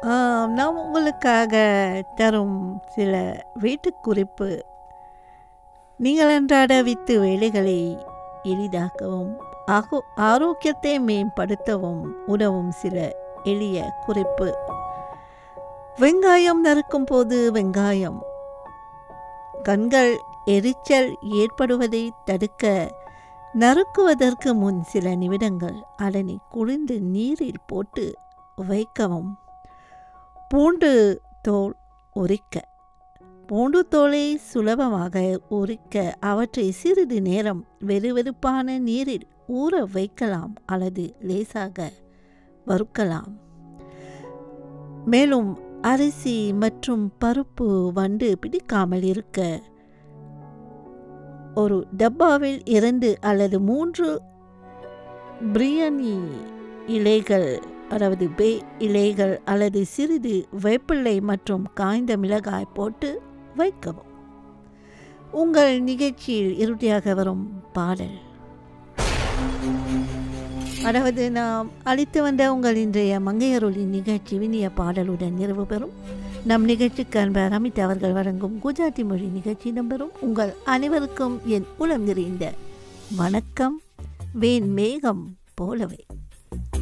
ஆம், நாம் உங்களுக்காக தரும் சில வீட்டுக் குறிப்பு நீங்கள் அன்றாட வித்து வேலைகளை எளிதாக்கவும் ஆகோ ஆரோக்கியத்தை மேம்படுத்தவும் உதவும் சில எளிய குறிப்பு வெங்காயம் நறுக்கும் போது வெங்காயம் கண்கள் எரிச்சல் ஏற்படுவதை தடுக்க நறுக்குவதற்கு முன் சில நிமிடங்கள் அதனை குளிர்ந்து நீரில் போட்டு வைக்கவும் பூண்டு தோல் உரிக்க பூண்டு தோலை சுலபமாக உரிக்க அவற்றை சிறிது நேரம் வெதுவெதுப்பான நீரில் ஊற வைக்கலாம் அல்லது லேசாக வறுக்கலாம் மேலும் அரிசி மற்றும் பருப்பு வண்டு பிடிக்காமல் இருக்க ஒரு டப்பாவில் இரண்டு அல்லது மூன்று பிரியாணி இலைகள் அதாவது பே இலைகள் அல்லது சிறிது வேப்பிள்ளை மற்றும் காய்ந்த மிளகாய் போட்டு வைக்கவும் உங்கள் நிகழ்ச்சியில் இறுதியாக வரும் பாடல் அதாவது நாம் அளித்து வந்த உங்கள் இன்றைய மங்கையருளின் நிகழ்ச்சி வினிய பாடலுடன் நிறைவு பெறும் நம் நிகழ்ச்சிக்கு அன்பர் அமித் அவர்கள் வழங்கும் குஜராத்தி மொழி நிகழ்ச்சி இடம்பெறும் உங்கள் அனைவருக்கும் என் உளம் நிறைந்த வணக்கம் வேன் மேகம் போலவே